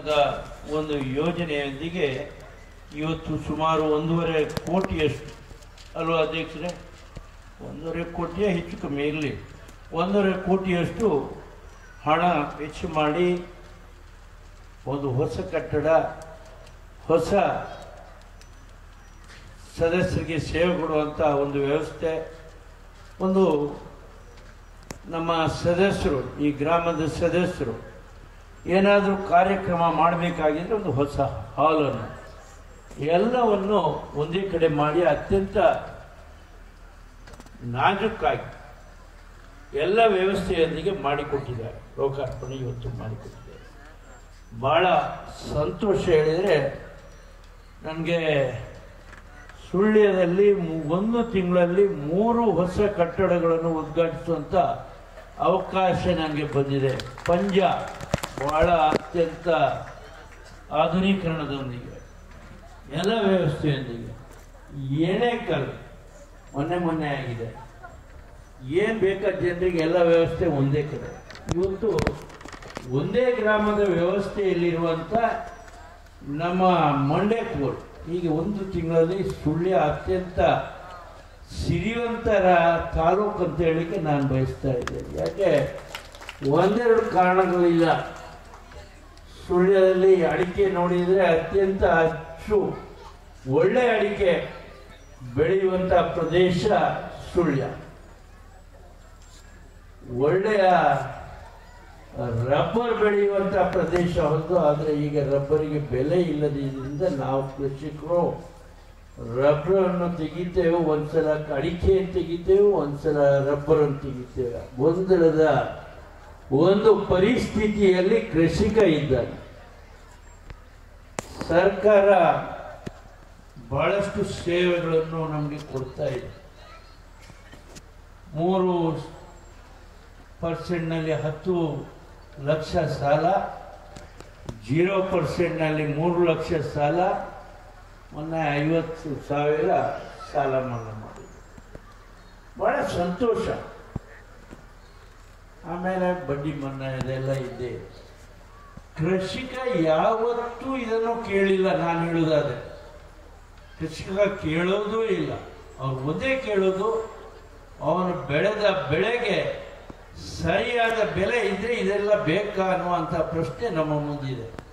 the ಒಂದು ಯೋಜನೆಯೊಂದಿಗೆ ಇವತ್ತು ಸುಮಾರು ಒಂದೂವರೆ ಕೋಟಿಯಷ್ಟು ಅಲ್ವಾ ಅಧ್ಯಕ್ಷರೇ ಒಂದೂವರೆ ಕೋಟಿಯೇ ಹೆಚ್ಚು ಕಮ್ಮಿ ಇರಲಿ ಒಂದೂವರೆ ಕೋಟಿಯಷ್ಟು ಹಣ ವೆಚ್ಚ ಮಾಡಿ ಒಂದು ಹೊಸ ಕಟ್ಟಡ ಹೊಸ ಸದಸ್ಯರಿಗೆ ಸೇವೆ ಕೊಡುವಂಥ ಒಂದು ವ್ಯವಸ್ಥೆ ಒಂದು ನಮ್ಮ ಸದಸ್ಯರು ಈ ಗ್ರಾಮದ ಸದಸ್ಯರು ಏನಾದರೂ ಕಾರ್ಯಕ್ರಮ ಮಾಡಬೇಕಾಗಿದ್ರೆ ಒಂದು ಹೊಸ ಹಾಲನ್ನು ಎಲ್ಲವನ್ನು ಒಂದೇ ಕಡೆ ಮಾಡಿ ಅತ್ಯಂತ ನಾಜೂಕಾಗಿ ಎಲ್ಲ ವ್ಯವಸ್ಥೆಯೊಂದಿಗೆ ಮಾಡಿಕೊಟ್ಟಿದ್ದಾರೆ ಲೋಕಾರ್ಪಣೆ ಇವತ್ತು ಮಾಡಿಕೊಟ್ಟಿದ್ದಾರೆ ಬಹಳ ಸಂತೋಷ ಹೇಳಿದರೆ ನನಗೆ ಸುಳ್ಯದಲ್ಲಿ ಮು- ಒಂದು ತಿಂಗಳಲ್ಲಿ ಮೂರು ಹೊಸ ಕಟ್ಟಡಗಳನ್ನು ಉದ್ಘಾಟಿಸುವಂಥ ಅವಕಾಶ ನನಗೆ ಬಂದಿದೆ ಪಂಜ ಬಹಳ ಅತ್ಯಂತ ಆಧುನೀಕರಣದೊಂದಿಗೆ ಎಲ್ಲ ವ್ಯವಸ್ಥೆಯೊಂದಿಗೆ ಏನೇಕಲ್ ಮೊನ್ನೆ ಮೊನ್ನೆ ಆಗಿದೆ ಏನು ಬೇಕಾದ ಜನರಿಗೆ ಎಲ್ಲ ವ್ಯವಸ್ಥೆ ಒಂದೇ ಕಡೆ ಇವತ್ತು ಒಂದೇ ಗ್ರಾಮದ ವ್ಯವಸ್ಥೆಯಲ್ಲಿರುವಂಥ ನಮ್ಮ ಮಂಡ್ಯಪುರ್ ಈಗ ಒಂದು ತಿಂಗಳಲ್ಲಿ ಸುಳ್ಯ ಅತ್ಯಂತ ಸಿರಿವಂತರ ತಾಲೂಕು ಅಂತ ಹೇಳಿಕ್ಕೆ ನಾನು ಬಯಸ್ತಾ ಇದ್ದೇನೆ ಯಾಕೆ ಒಂದೆರಡು ಕಾರಣಗಳಿಲ್ಲ ಸುಳ್ಯದಲ್ಲಿ ಅಡಿಕೆ ನೋಡಿದರೆ ಅತ್ಯಂತ ಅಚ್ಚು ಒಳ್ಳೆ ಅಡಿಕೆ ಬೆಳೆಯುವಂಥ ಪ್ರದೇಶ ಸುಳ್ಯ ಒಳ್ಳೆಯ ರಬ್ಬರ್ ಬೆಳೆಯುವಂಥ ಪ್ರದೇಶ ಹೌದು ಆದರೆ ಈಗ ರಬ್ಬರಿಗೆ ಬೆಲೆ ಇಲ್ಲದಿದ್ದರಿಂದ ನಾವು ಕೃಷಿಕರು ರಬ್ಬರನ್ನು ತೆಗಿತೇವೆ ಒಂದ್ಸಲ ಅಡಿಕೆ ತೆಗಿತೇವೆ ಒಂದ್ಸಲ ರಬ್ಬರನ್ನು ತೆಗಿತೇವೆ ಗೊಂದಲದ ಒಂದು ಪರಿಸ್ಥಿತಿಯಲ್ಲಿ ಕೃಷಿಕ ಇದ್ದಾನೆ ಸರ್ಕಾರ ಬಹಳಷ್ಟು ಸೇವೆಗಳನ್ನು ನಮಗೆ ಕೊಡ್ತಾ ಇದೆ ಮೂರು ಪರ್ಸೆಂಟ್ನಲ್ಲಿ ಹತ್ತು ಲಕ್ಷ ಸಾಲ ಜೀರೋ ಪರ್ಸೆಂಟ್ನಲ್ಲಿ ಮೂರು ಲಕ್ಷ ಸಾಲ ಮೊನ್ನೆ ಐವತ್ತು ಸಾವಿರ ಸಾಲ ಮನ್ನಾ ಮಾಡಿದೆ ಬಹಳ ಸಂತೋಷ ಆಮೇಲೆ ಬಡ್ಡಿ ಮನ್ನಾ ಇದೆಲ್ಲ ಇದೆ ಕೃಷಿಕ ಯಾವತ್ತೂ ಇದನ್ನು ಕೇಳಿಲ್ಲ ನಾನು ಹೇಳುವುದಾದ್ರೆ ಕೃಷಿಕ ಕೇಳೋದೂ ಇಲ್ಲ ಅವ್ರು ಒಂದೇ ಕೇಳೋದು ಅವನು ಬೆಳೆದ ಬೆಳೆಗೆ ಸರಿಯಾದ ಬೆಲೆ ಇದ್ರೆ ಇದೆಲ್ಲ ಬೇಕಾ ಅನ್ನುವಂಥ ಪ್ರಶ್ನೆ ನಮ್ಮ ಮುಂದಿದೆ